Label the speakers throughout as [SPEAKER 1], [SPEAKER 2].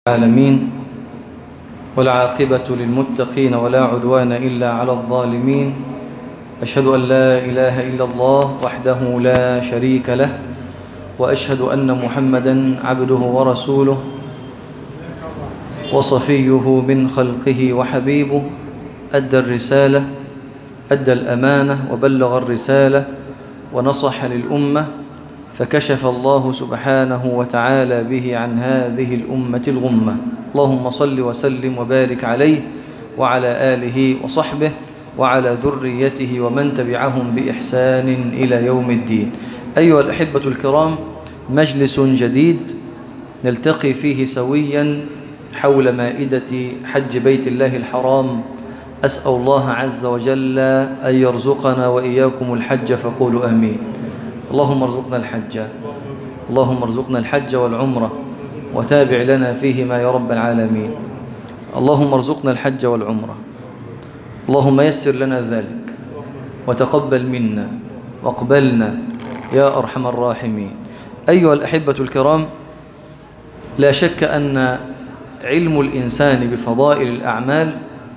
[SPEAKER 1] العالمين والعاقبة للمتقين ولا عدوان إلا على الظالمين أشهد أن لا إله إلا الله وحده لا شريك له وأشهد أن محمدا عبده ورسوله وصفيه من خلقه وحبيبه أدى الرسالة أدى الأمانة وبلغ الرسالة ونصح للأمة فكشف الله سبحانه وتعالى به عن هذه الأمة الغمة اللهم صل وسلم وبارك عليه وعلى آله وصحبه وعلى ذريته ومن تبعهم بإحسان إلى يوم الدين أيها الأحبة الكرام مجلس جديد نلتقي فيه سويا حول مائدة حج بيت الله الحرام أسأل الله عز وجل أن يرزقنا وإياكم الحج فقولوا آمين اللهم ارزقنا الحج اللهم ارزقنا الحج والعمرة وتابع لنا فيهما يا رب العالمين اللهم ارزقنا الحج والعمرة اللهم يسر لنا ذلك وتقبل منا واقبلنا يا أرحم الراحمين أيها الأحبة الكرام لا شك أن علم الإنسان بفضائل الأعمال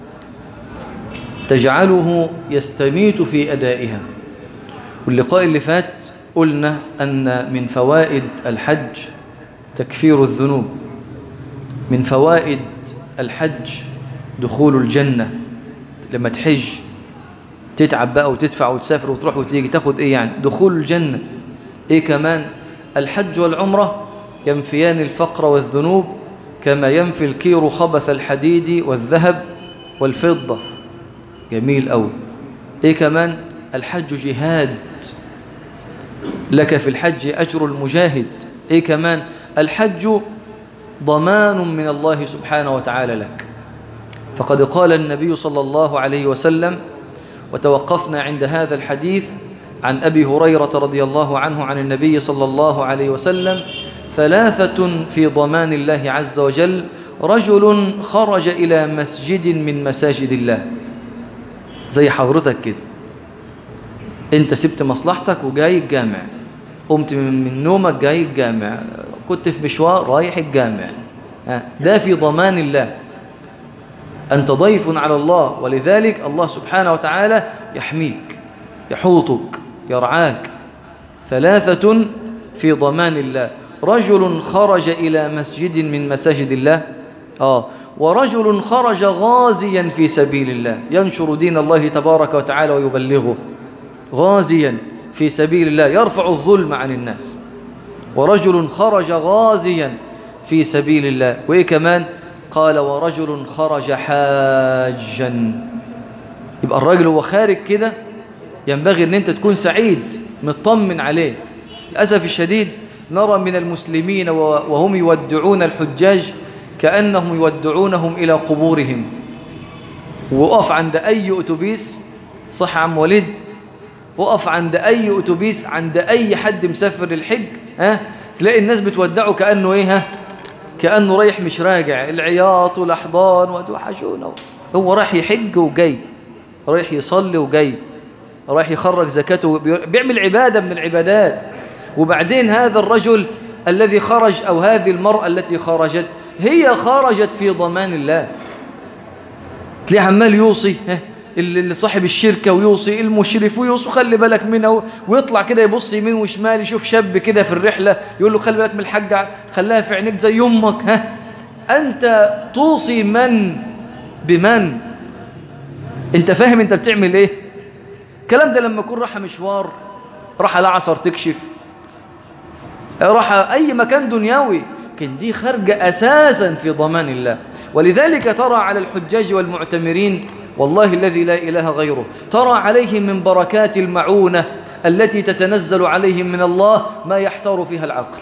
[SPEAKER 1] تجعله يستميت في أدائها واللقاء اللي فات قلنا أن من فوائد الحج تكفير الذنوب من فوائد الحج دخول الجنة لما تحج تتعب بقى وتدفع وتسافر وتروح وتيجي تاخد ايه يعني دخول الجنة ايه كمان الحج والعمرة ينفيان الفقر والذنوب كما ينفي الكير خبث الحديد والذهب والفضة جميل قوي ايه كمان الحج جهاد لك في الحج أجر المجاهد إيه كمان الحج ضمان من الله سبحانه وتعالى لك فقد قال النبي صلى الله عليه وسلم وتوقفنا عند هذا الحديث عن أبي هريرة رضي الله عنه عن النبي صلى الله عليه وسلم ثلاثة في ضمان الله عز وجل رجل خرج إلى مسجد من مساجد الله زي حضرتك كده انت سبت مصلحتك وجاي الجامع قمت من نومك جاي الجامع كنت في مشوار رايح الجامع ده في ضمان الله أنت ضيف على الله ولذلك الله سبحانه وتعالى يحميك يحوطك يرعاك ثلاثة في ضمان الله رجل خرج إلى مسجد من مساجد الله آه ورجل خرج غازيا في سبيل الله ينشر دين الله تبارك وتعالى ويبلغه غازيا في سبيل الله يرفع الظلم عن الناس ورجل خرج غازيا في سبيل الله وإيه كمان قال ورجل خرج حاجا يبقى الراجل هو خارج كده ينبغي ان انت تكون سعيد مطمن عليه للأسف الشديد نرى من المسلمين وهم يودعون الحجاج كأنهم يودعونهم إلى قبورهم وقف عند أي أتوبيس صح عم وليد وقف عند أي أتوبيس عند أي حد مسافر للحج ها تلاقي الناس بتودعه كأنه إيه ها كأنه رايح مش راجع العياط والأحضان وتوحشونه هو رايح يحج وجاي رايح يصلي وجاي رايح يخرج زكاته بيعمل عبادة من العبادات وبعدين هذا الرجل الذي خرج أو هذه المرأة التي خرجت هي خرجت في ضمان الله تلاقي عمال يوصي اللي صاحب الشركة ويوصي المشرف ويوصي خلي بالك منه ويطلع كده يبص يمين وشمال يشوف شاب كده في الرحلة يقول له خلي بالك من الحاجة خليها في عينيك زي أمك ها أنت توصي من بمن أنت فاهم أنت بتعمل إيه الكلام ده لما يكون راح مشوار راح العصر تكشف راح أي مكان دنيوي لكن دي خارجة أساسا في ضمان الله ولذلك ترى على الحجاج والمعتمرين والله الذي لا إله غيره ترى عليهم من بركات المعونة التي تتنزل عليهم من الله ما يحتار فيها العقل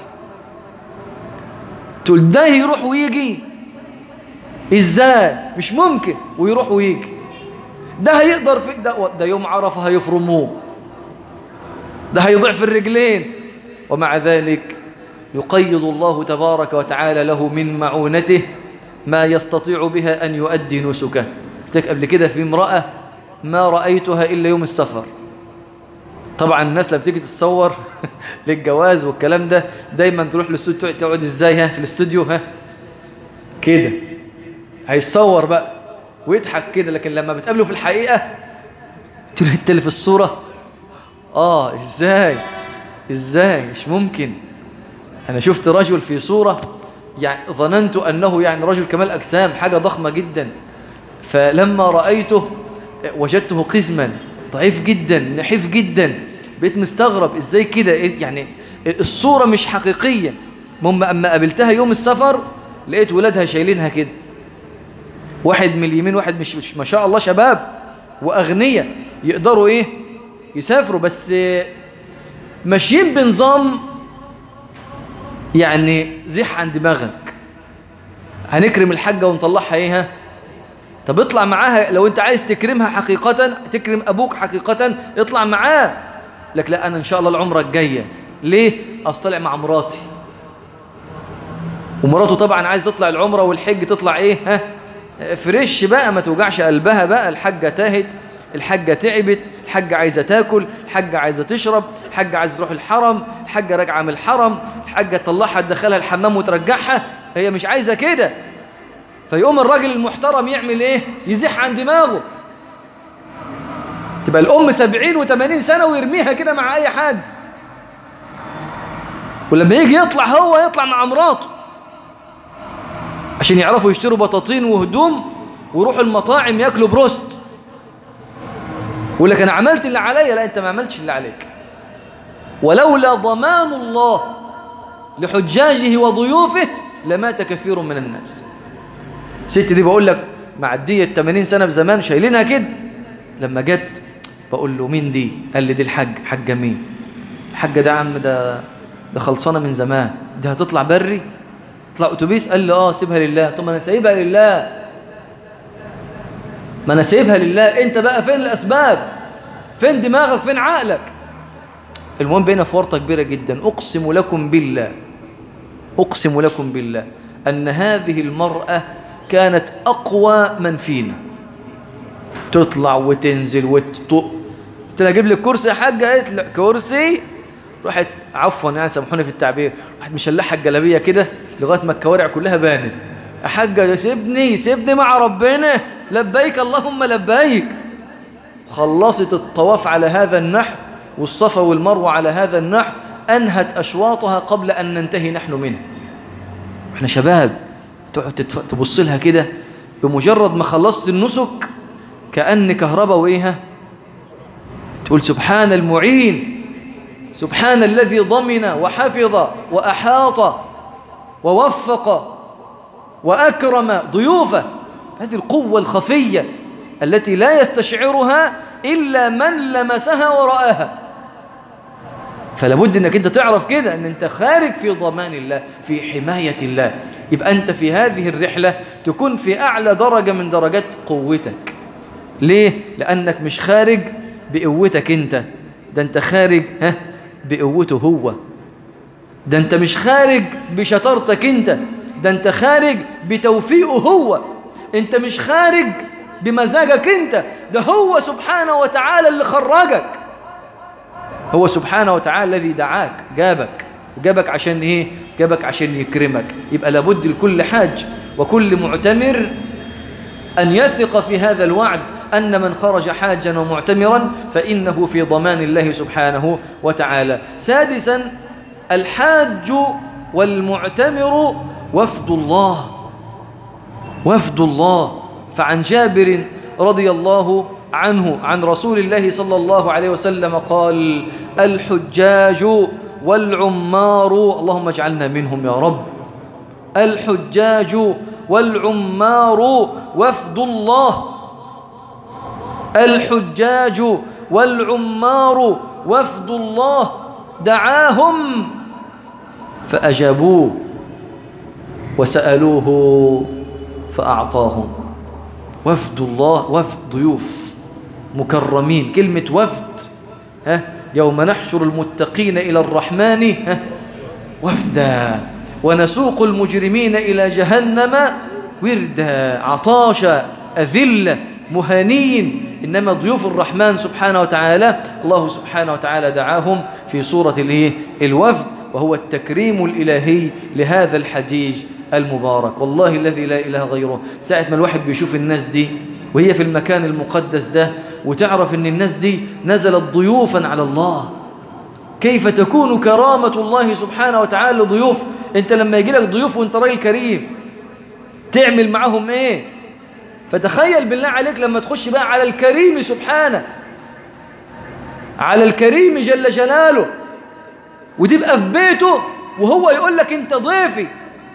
[SPEAKER 1] تقول ده يروح ويجي ازاي مش ممكن ويروح ويجي ده هيقدر في ده, ده يوم عرفه هيفرموه ده هيضيع في الرجلين ومع ذلك يقيض الله تبارك وتعالى له من معونته ما يستطيع بها أن يؤدي نسكه قلت قبل كده في امرأة ما رأيتها إلا يوم السفر طبعا الناس لما بتيجي تتصور للجواز والكلام ده دايما تروح للاستوديو تقعد ازاي ها في الاستوديو ها كده هيتصور بقى ويضحك كده لكن لما بتقابله في الحقيقة تقول انت اللي في الصورة اه ازاي ازاي مش ممكن انا شفت رجل في صورة يعني ظننت انه يعني رجل كمال اجسام حاجة ضخمة جدا فلما رأيته وجدته قزما ضعيف جدا نحيف جدا بقيت مستغرب ازاي كده يعني الصورة مش حقيقية المهم اما قابلتها يوم السفر لقيت ولادها شايلينها كده واحد من اليمين واحد مش, مش ما شاء الله شباب واغنياء يقدروا ايه يسافروا بس ماشيين بنظام يعني زيح عن دماغك هنكرم الحاجة ونطلعها ايه ها طب اطلع معاها لو انت عايز تكرمها حقيقة تكرم ابوك حقيقة اطلع معاه لك لا انا ان شاء الله العمرة الجاية ليه اصطلع مع مراتي ومراته طبعا عايز تطلع العمرة والحج تطلع ايه ها فريش بقى ما توجعش قلبها بقى الحاجة تاهت الحاجة تعبت الحاجة عايزة تاكل الحاجة عايزة تشرب الحاجة عايزة تروح الحرم الحاجة راجعة من الحرم الحاجة تطلعها تدخلها الحمام وترجعها هي مش عايزة كده فيقوم الراجل المحترم يعمل ايه يزيح عن دماغه تبقى الأم سبعين وثمانين سنة ويرميها كده مع أي حد ولما يجي يطلع هو يطلع مع مراته عشان يعرفوا يشتروا بطاطين وهدوم ويروحوا المطاعم ياكلوا بروست يقول لك انا عملت اللي عليا لا انت ما عملتش اللي عليك ولولا ضمان الله لحجاجه وضيوفه لمات كثير من الناس ست دي بقول لك معديه 80 سنه في زمان شايلينها كده لما جت بقول له مين دي قال لي دي الحاج حاجه مين الحاجه ده عم ده ده خلصانه من زمان دي هتطلع بري تطلع اتوبيس قال لي اه سيبها لله طب ما انا سايبها لله ما انا سايبها لله انت بقى فين الاسباب فين دماغك فين عقلك المهم بينا في ورطه كبيره جدا اقسم لكم بالله اقسم لكم بالله ان هذه المراه كانت اقوى من فينا تطلع وتنزل وتطق قلت لها اجيب لك كرسي يا حاجه قالت لا كرسي راحت عفوا يعني سامحوني في التعبير راحت مشلحه الجلابيه كده لغايه ما الكوارع كلها بانت يا حاجه سيبني سيبني مع ربنا لبيك اللهم لبيك خلصت الطواف على هذا النحو والصفا والمروه على هذا النحو انهت اشواطها قبل ان ننتهي نحن منه احنا شباب تقعد تبص لها كده بمجرد ما خلصت النسك كأن كهرباء وإيها تقول سبحان المعين سبحان الذي ضمن وحفظ وأحاط ووفق وأكرم ضيوفه هذه القوة الخفية التي لا يستشعرها إلا من لمسها ورآها فلا بد انك انت تعرف كده ان انت خارج في ضمان الله في حماية الله يبقى انت في هذه الرحلة تكون في اعلى درجة من درجات قوتك ليه؟ لانك مش خارج بقوتك انت ده انت خارج ها بقوته هو ده انت مش خارج بشطارتك انت ده انت خارج بتوفيقه هو انت مش خارج بمزاجك انت ده هو سبحانه وتعالى اللي خرجك هو سبحانه وتعالى الذي دعاك جابك جابك عشان ايه جابك عشان يكرمك يبقى لابد لكل حاج وكل معتمر أن يثق في هذا الوعد أن من خرج حاجا ومعتمرا فإنه في ضمان الله سبحانه وتعالى سادسا الحاج والمعتمر وفد الله وفد الله فعن جابر رضي الله عنه عن رسول الله صلى الله عليه وسلم قال الحجاج والعمار اللهم اجعلنا منهم يا رب الحجاج والعمار وفد الله الحجاج والعمار وفد الله دعاهم فأجابوه وسألوه فأعطاهم وفد الله وفد ضيوف مكرمين كلمة وفد ها يوم نحشر المتقين إلى الرحمن ها وفدا ونسوق المجرمين إلى جهنم وردا عطاشا أذلة مهانين إنما ضيوف الرحمن سبحانه وتعالى الله سبحانه وتعالى دعاهم في صورة الوفد وهو التكريم الإلهي لهذا الحجيج المبارك والله الذي لا إله غيره ساعة ما الواحد بيشوف الناس دي وهي في المكان المقدس ده وتعرف ان الناس دي نزلت ضيوفا على الله كيف تكون كرامة الله سبحانه وتعالى لضيوف انت لما يجي لك ضيوف وانت راجل كريم تعمل معهم ايه فتخيل بالله عليك لما تخش بقى على الكريم سبحانه على الكريم جل جلاله وتبقى في بيته وهو يقول لك انت ضيفي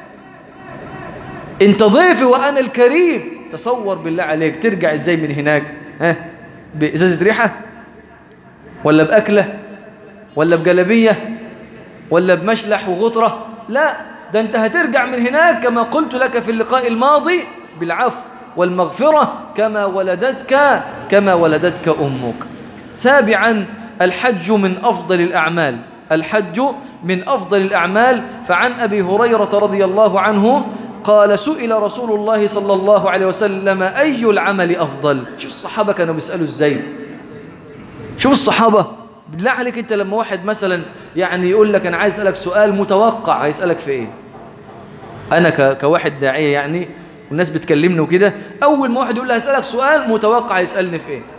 [SPEAKER 1] انت ضيفي وانا الكريم تصور بالله عليك ترجع ازاي من هناك ها بازازه ريحه ولا باكله ولا بجلبيه ولا بمشلح وغطره لا ده انت هترجع من هناك كما قلت لك في اللقاء الماضي بالعفو والمغفره كما ولدتك كما ولدتك امك سابعا الحج من افضل الاعمال الحج من أفضل الأعمال فعن أبي هريرة رضي الله عنه قال سئل رسول الله صلى الله عليه وسلم أي العمل أفضل شوف الصحابة كانوا بيسألوا إزاي شوف الصحابة بالله عليك أنت لما واحد مثلا يعني يقول لك أنا عايز أسألك سؤال متوقع هيسألك في إيه أنا كواحد داعية يعني والناس بتكلمني وكده أول ما واحد يقول لي هسألك سؤال متوقع يسألني في إيه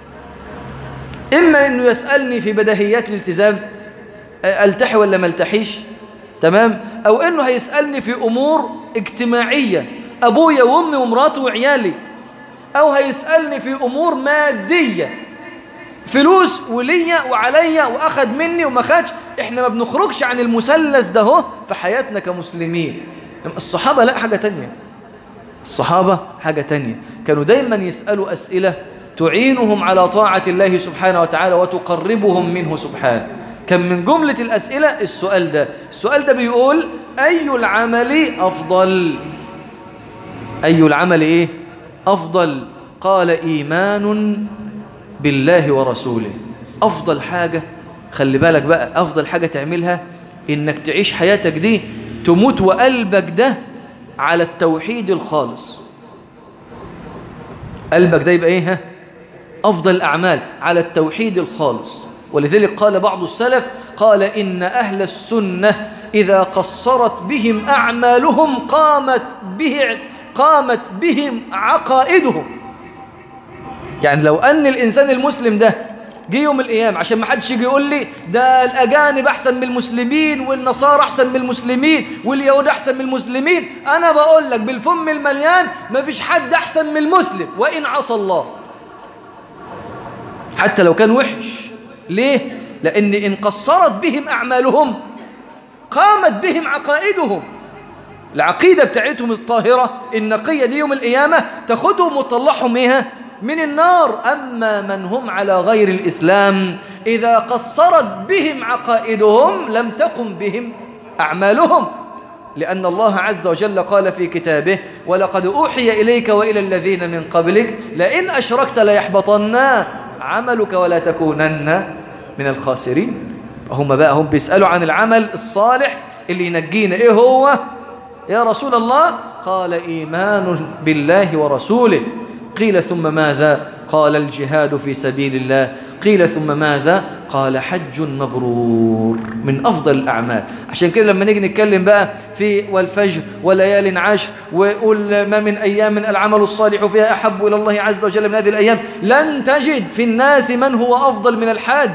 [SPEAKER 1] إما إنه يسألني في بديهيات الالتزام التحي ولا ما التحيش تمام او انه هيسالني في امور اجتماعيه ابويا وامي ومراتي وعيالي او هيسالني في امور ماديه فلوس وليا وعليا واخد مني وما خدش احنا ما بنخرجش عن المثلث ده اهو في حياتنا كمسلمين الصحابه لا حاجه تانية الصحابه حاجه تانية كانوا دايما يسالوا اسئله تعينهم على طاعه الله سبحانه وتعالى وتقربهم منه سبحانه كان من جملة الأسئلة السؤال ده السؤال ده بيقول أي العمل أفضل أي العمل إيه أفضل قال إيمان بالله ورسوله أفضل حاجة خلي بالك بقى أفضل حاجة تعملها إنك تعيش حياتك دي تموت وقلبك ده على التوحيد الخالص قلبك ده يبقى إيه ها أفضل الأعمال على التوحيد الخالص ولذلك قال بعض السلف قال إن أهل السنة إذا قصرت بهم أعمالهم قامت به قامت بهم عقائدهم يعني لو أن الإنسان المسلم ده جه يوم القيامة عشان ما حدش يجي يقول لي ده الأجانب أحسن من المسلمين والنصارى أحسن من المسلمين واليهود أحسن من المسلمين أنا بقول لك بالفم المليان ما فيش حد أحسن من المسلم وإن عصى الله حتى لو كان وحش ليه؟ لأن إن قصرت بهم أعمالهم قامت بهم عقائدهم العقيدة بتاعتهم الطاهرة النقية دي يوم القيامة تاخدهم وتطلعهم إيه؟ من النار أما من هم على غير الإسلام إذا قصرت بهم عقائدهم لم تقم بهم أعمالهم لأن الله عز وجل قال في كتابه ولقد أوحي إليك وإلى الذين من قبلك لئن أشركت ليحبطن عملك ولا تكونن من الخاسرين هم بقى هم بيسألوا عن العمل الصالح اللي ينجينا إيه هو يا رسول الله قال إيمان بالله ورسوله قيل ثم ماذا قال الجهاد في سبيل الله قيل ثم ماذا قال حج مبرور من أفضل الأعمال عشان كده لما نيجي نتكلم بقى في والفجر وليال عشر وقل ما من أيام العمل الصالح فيها أحب إلى الله عز وجل من هذه الأيام لن تجد في الناس من هو أفضل من الحاج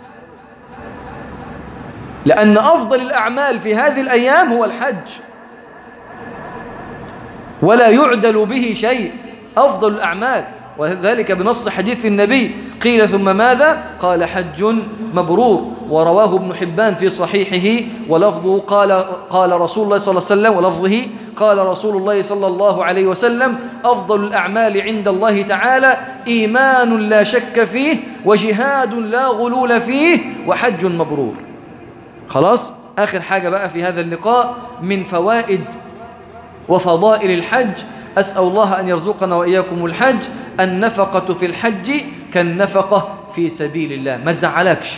[SPEAKER 1] لأن أفضل الأعمال في هذه الأيام هو الحج ولا يعدل به شيء أفضل الأعمال وذلك بنص حديث النبي قيل ثم ماذا قال حج مبرور ورواه ابن حبان في صحيحه ولفظه قال قال رسول الله صلى الله عليه وسلم ولفظه قال رسول الله صلى الله عليه وسلم أفضل الأعمال عند الله تعالى إيمان لا شك فيه وجهاد لا غلول فيه وحج مبرور خلاص آخر حاجة بقى في هذا اللقاء من فوائد وفضائل الحج أسأل الله أن يرزقنا وإياكم الحج النفقة في الحج كالنفقة في سبيل الله ما تزعلكش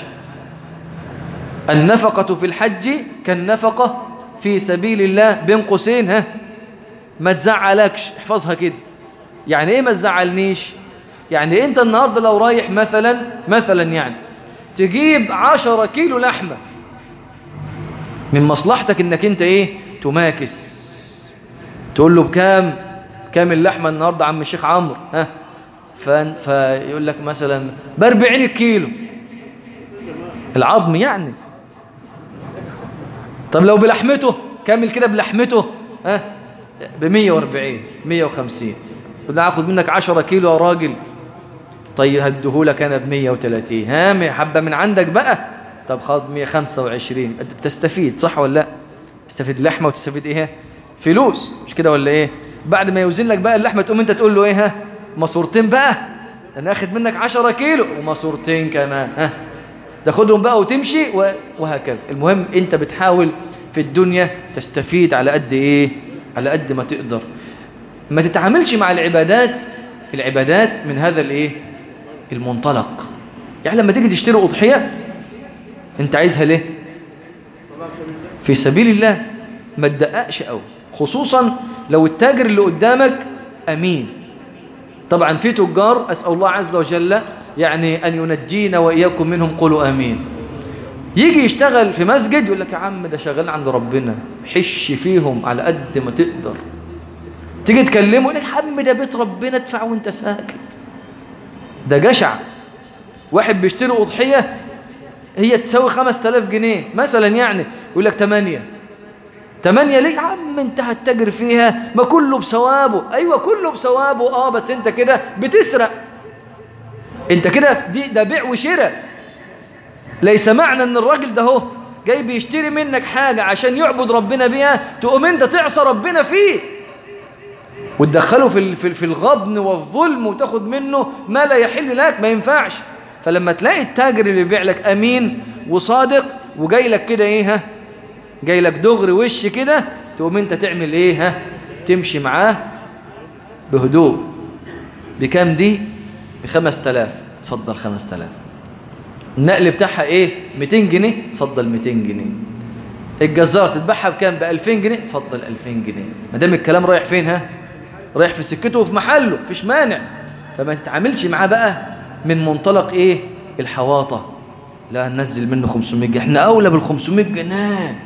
[SPEAKER 1] النفقة في الحج كالنفقة في سبيل الله بين قوسين ها ما تزعلكش احفظها كده يعني ايه ما تزعلنيش يعني انت النهاردة لو رايح مثلا مثلا يعني تجيب عشرة كيلو لحمة من مصلحتك انك انت ايه تماكس تقول له بكام كام اللحمة النهاردة عم الشيخ عمرو ها فان- فيقول لك مثلا ب 40 الكيلو العظم يعني طب لو بلحمته كامل كده بلحمته ها ب 140 150 قلنا هاخد منك 10 كيلو يا راجل طيب هديهولك انا ب 130 ها حبه من عندك بقى طب خد 125 انت بتستفيد صح ولا لا تستفيد لحمه وتستفيد ايه فلوس مش كده ولا ايه بعد ما يوزن لك بقى اللحمه تقوم انت تقول له ايه ها ماسورتين بقى انا اخد منك 10 كيلو وماسورتين كمان ها تاخدهم بقى وتمشي و- وهكذا المهم انت بتحاول في الدنيا تستفيد على قد ايه على قد ما تقدر ما تتعاملش مع العبادات العبادات من هذا الايه المنطلق يعني لما تيجي تشتري اضحيه انت عايزها ليه في سبيل الله ما تدققش قوي خصوصا لو التاجر اللي قدامك امين طبعا في تجار اسال الله عز وجل يعني ان ينجينا واياكم منهم قولوا امين يجي يشتغل في مسجد يقول لك يا عم ده شغال عند ربنا حش فيهم على قد ما تقدر تيجي تكلمه يقول لك يا عم ده بيت ربنا ادفع وانت ساكت ده جشع واحد بيشتري اضحيه هي تساوي 5000 جنيه مثلا يعني يقول لك 8 8 ليه يا عم انت هتتاجر فيها ما كله بثوابه ايوه كله بثوابه اه بس انت كده بتسرق انت كده دي ده بيع وشراء ليس معنى ان الراجل ده هو جاي بيشتري منك حاجة عشان يعبد ربنا بيها تقوم انت تعصى ربنا فيه وتدخله في ال- في ال- في الغبن والظلم وتاخد منه ما لا يحل لك ما ينفعش فلما تلاقي التاجر اللي بيبيع لك امين وصادق وجاي لك كده ايه ها جاي لك دغري وش كده تقوم انت تعمل ايه ها تمشي معاه بهدوء بكام دي ب 5000 اتفضل 5000 النقل بتاعها ايه 200 جنيه اتفضل 200 جنيه الجزار تتباعها بكام ب 2000 جنيه اتفضل 2000 جنيه ما دام الكلام رايح فين ها رايح في سكته وفي محله مفيش مانع فما تتعاملش معاه بقى من منطلق ايه الحواطه لا ننزل منه 500 جنيه احنا اولى بال 500 جنيه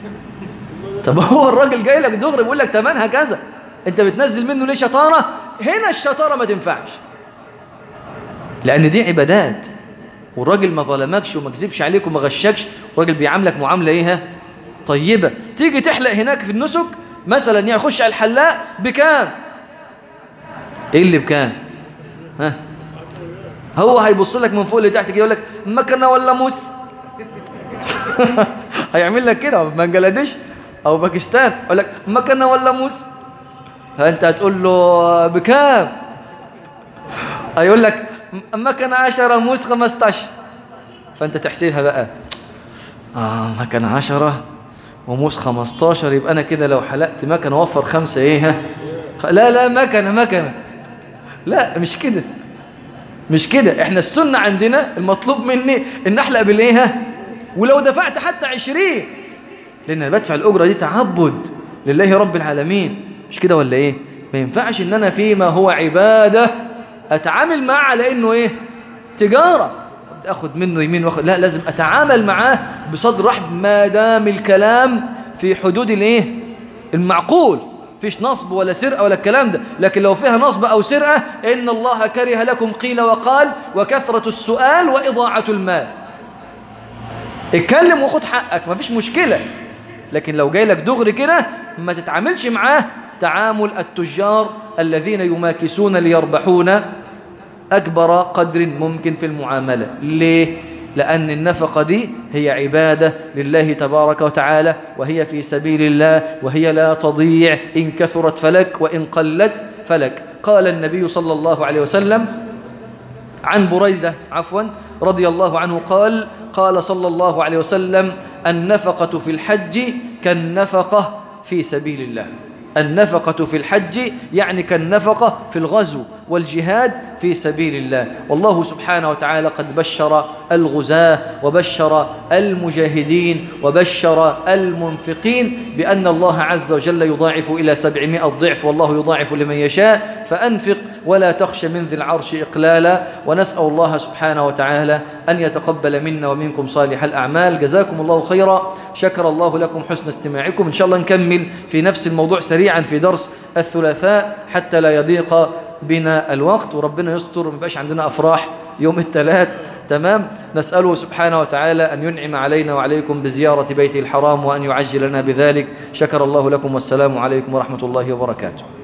[SPEAKER 1] طب هو الراجل جاي لك دغري بيقول لك تمنها كذا انت بتنزل منه ليه شطاره هنا الشطاره ما تنفعش لان دي عبادات والراجل ما ظلمكش وما كذبش عليك وما غشكش والراجل بيعاملك معامله ايه ها؟ طيبه تيجي تحلق هناك في النسك مثلا يعني يخش على الحلاق بكام ايه اللي بكام ها هو هيبص لك من فوق لتحت كده يقول لك مكنه ولا موس هيعمل لك كده في بنجلاديش او باكستان يقول لك مكنه ولا موس فانت هتقول له بكام هيقول لك مكنه 10 موس 15 فانت تحسبها بقى اه مكنه 10 وموس 15 يبقى انا كده لو حلقت مكنه اوفر خمسه ايه ها لا لا مكنه مكنه لا مش كده مش كده احنا السنة عندنا المطلوب مني ان احلق بالايه ها؟ ولو دفعت حتى عشرين لان انا بدفع الاجرة دي تعبد لله رب العالمين مش كده ولا ايه ما ينفعش ان انا فيما هو عبادة اتعامل معاه على انه ايه تجارة اخد منه يمين واخد لا لازم اتعامل معاه بصدر رحب ما دام الكلام في حدود الايه المعقول فيش نصب ولا سرقة ولا الكلام ده لكن لو فيها نصب أو سرقة إن الله كره لكم قيل وقال وكثرة السؤال وإضاعة المال اتكلم وخد حقك مفيش مشكلة لكن لو جاي لك دغري كده ما تتعاملش معاه تعامل التجار الذين يماكسون ليربحون أكبر قدر ممكن في المعاملة ليه؟ لأن النفقة دي هي عبادة لله تبارك وتعالى وهي في سبيل الله وهي لا تضيع إن كثرت فلك وإن قلت فلك قال النبي صلى الله عليه وسلم عن بريدة عفوا رضي الله عنه قال قال صلى الله عليه وسلم النفقة في الحج كالنفقة في سبيل الله النفقة في الحج يعني كالنفقة في الغزو والجهاد في سبيل الله والله سبحانه وتعالى قد بشر الغزاة وبشر المجاهدين وبشر المنفقين بأن الله عز وجل يضاعف إلى سبعمائة ضعف والله يضاعف لمن يشاء فأنفق ولا تخش من ذي العرش إقلالا ونسأل الله سبحانه وتعالى أن يتقبل منا ومنكم صالح الأعمال جزاكم الله خيرا شكر الله لكم حسن استماعكم إن شاء الله نكمل في نفس الموضوع سريعا في درس الثلاثاء حتى لا يضيق بنا الوقت وربنا يستر ما يبقاش عندنا أفراح يوم الثلاث تمام نسأله سبحانه وتعالى أن ينعم علينا وعليكم بزيارة بيته الحرام وأن يعجل لنا بذلك شكر الله لكم والسلام عليكم ورحمة الله وبركاته